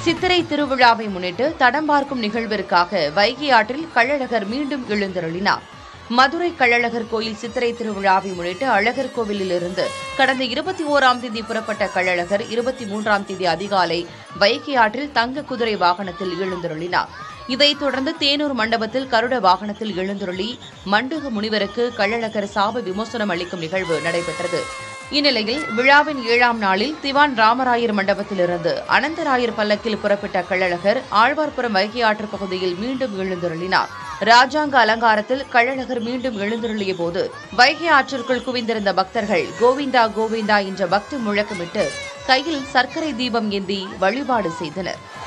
சித்திரை திருவிழாவை முன்னிட்டு தடம் பார்க்கும் நிகழ்விற்காக வைகை ஆற்றில் கள்ளழகர் மீண்டும் எழுந்தருளினார் மதுரை கள்ளழகர் கோயில் சித்திரை திருவிழாவை முன்னிட்டு அழகர் கோவிலிலிருந்து கடந்த இருபத்தி ஓராம் தேதி புறப்பட்ட கள்ளழகர் இருபத்தி மூன்றாம் தேதி அதிகாலை வைகை ஆற்றில் தங்க குதிரை வாகனத்தில் எழுந்தருளினார் இதைத் தொடர்ந்து தேனூர் மண்டபத்தில் கருட வாகனத்தில் எழுந்தருளி மண்டுக முனிவருக்கு கள்ளழகர் சாப விமோசனம் அளிக்கும் நிகழ்வு நடைபெற்றது இந்நிலையில் விழாவின் ஏழாம் நாளில் திவான் ராமராயர் மண்டபத்திலிருந்து அனந்தராயர் பல்லக்கில் புறப்பட்ட கள்ளழகர் ஆழ்வார்புரம் வைகை ஆற்று பகுதியில் மீண்டும் எழுந்தருளினார் ராஜாங்க அலங்காரத்தில் கள்ளழகர் மீண்டும் எழுந்தருளிய போது வைகை ஆற்றிற்குள் குவிந்திருந்த பக்தர்கள் கோவிந்தா கோவிந்தா என்ற பக்தி முழக்கமிட்டு கையில் சர்க்கரை தீபம் ஏந்தி வழிபாடு செய்தனர்